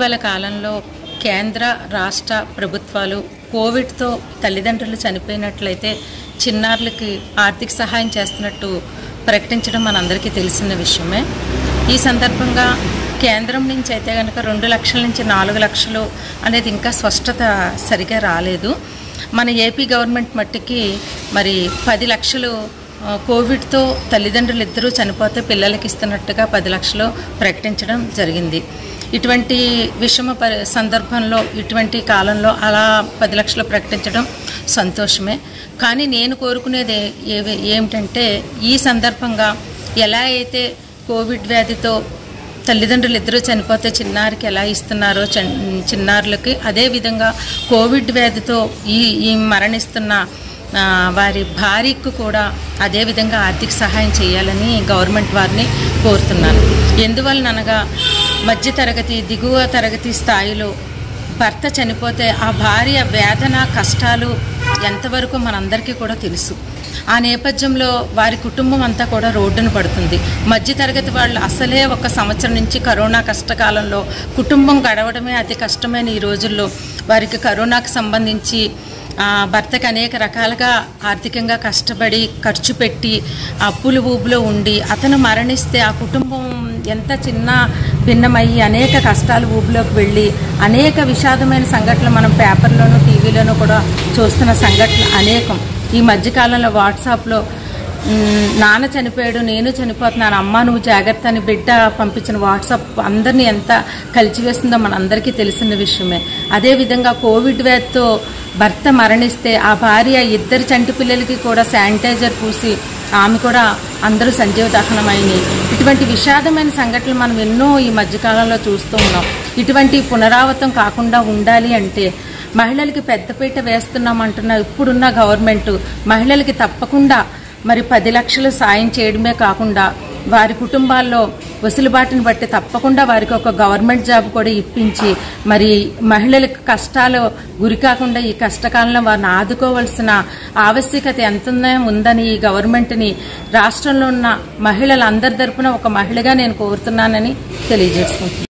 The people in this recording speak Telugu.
ఇటీవల కాలంలో కేంద్ర రాష్ట్ర ప్రభుత్వాలు కోవిడ్తో తల్లిదండ్రులు చనిపోయినట్లయితే చిన్నారులకి ఆర్థిక సహాయం చేస్తున్నట్టు ప్రకటించడం మనందరికీ తెలిసిన విషయమే ఈ సందర్భంగా కేంద్రం నుంచి అయితే కనుక రెండు లక్షల నుంచి నాలుగు లక్షలు అనేది ఇంకా స్పష్టత సరిగా రాలేదు మన ఏపీ గవర్నమెంట్ మట్టికి మరి పది లక్షలు ఆ, కోవిడ్తో తల్లిదండ్రులు ఇద్దరూ చనిపోతే పిల్లలకి ఇస్తున్నట్టుగా పది లక్షలు ప్రకటించడం జరిగింది ఇటువంటి విషమ పరి సందర్భంలో ఇటువంటి కాలంలో అలా పది లక్షలు ప్రకటించడం సంతోషమే కానీ నేను కోరుకునేది ఏవి ఏమిటంటే ఈ సందర్భంగా ఎలా అయితే కోవిడ్ వ్యాధితో తల్లిదండ్రులు ఇద్దరూ చనిపోతే చిన్నారికి ఎలా ఇస్తున్నారో చిన్- చిన్నారులకి అదేవిధంగా కోవిడ్ వ్యాధితో ఈ ఈ మరణిస్తున్న ఆ, వారి భార్యకు కూడా అదేవిధంగా ఆర్థిక సహాయం చేయాలని గవర్నమెంట్ వారిని కోరుతున్నాను ఎందువలనగా మధ్యతరగతి దిగువ తరగతి స్థాయిలో భర్త చనిపోతే ఆ భార్య వేదన కష్టాలు ఎంతవరకు మనందరికీ కూడా తెలుసు ఆ నేపథ్యంలో వారి కుటుంబం అంతా కూడా రోడ్డున పడుతుంది మధ్యతరగతి వాళ్ళు అసలే ఒక సంవత్సరం నుంచి కరోనా కష్టకాలంలో కుటుంబం గడవడమే అతి కష్టమైన ఈ రోజుల్లో వారికి కరోనాకు సంబంధించి ఆ, భర్తకి అనేక రకాలుగా ఆర్థికంగా కష్టపడి ఖర్చు పెట్టి అప్పులు ఊబులో ఉండి అతను మరణిస్తే ఆ కుటుంబం ఎంత చిన్న భిన్నమయ్యి అనేక కష్టాలు ఊబులోకి వెళ్ళి అనేక విషాదమైన సంఘటనలు మనం పేపర్లోనూ టీవీలోనూ కూడా చూస్తున్న సంఘటనలు అనేకం ఈ మధ్యకాలంలో వాట్సాప్లో మ్, నాన్న చనిపోయాడు నేను చనిపోతున్నాను అమ్మ నువ్వు జాగ్రత్త అని బిడ్డ పంపించిన వాట్సాప్ అందరినీ ఎంత కలిచివేస్తుందో మనందరికీ తెలిసిన విషయమే అదేవిధంగా కోవిడ్ వ్యాధితో భర్త మరణిస్తే ఆ భార్య ఇద్దరు చంటి పిల్లలకి కూడా శానిటైజర్ పూసి ఆమె కూడా అందరూ సంజీవ దహనమైనవి ఇటువంటి విషాదమైన సంఘటనలు మనం ఎన్నో ఈ మధ్యకాలంలో చూస్తూ ఉన్నాం ఇటువంటి పునరావృతం కాకుండా ఉండాలి అంటే మహిళలకి పెద్దపీట వేస్తున్నాం అంటున్న ఇప్పుడున్న గవర్నమెంట్ మహిళలకి తప్పకుండా మరి పది లక్షలు సాయం చేయడమే కాకుండా వారి కుటుంబాల్లో వసులుబాటును బట్టి తప్పకుండా వారికి ఒక గవర్నమెంట్ జాబ్ కూడా ఇప్పించి మరి మహిళలకు కష్టాలు గురి కాకుండా ఈ కష్టకాలంలో వారిని ఆదుకోవాల్సిన ఆవశ్యకత ఎంత ఉందని ఈ గవర్నమెంట్ని రాష్ట్రంలో ఉన్న మహిళలందరి తరపున ఒక మహిళగా నేను కోరుతున్నానని తెలియజేసుకుంటున్నాను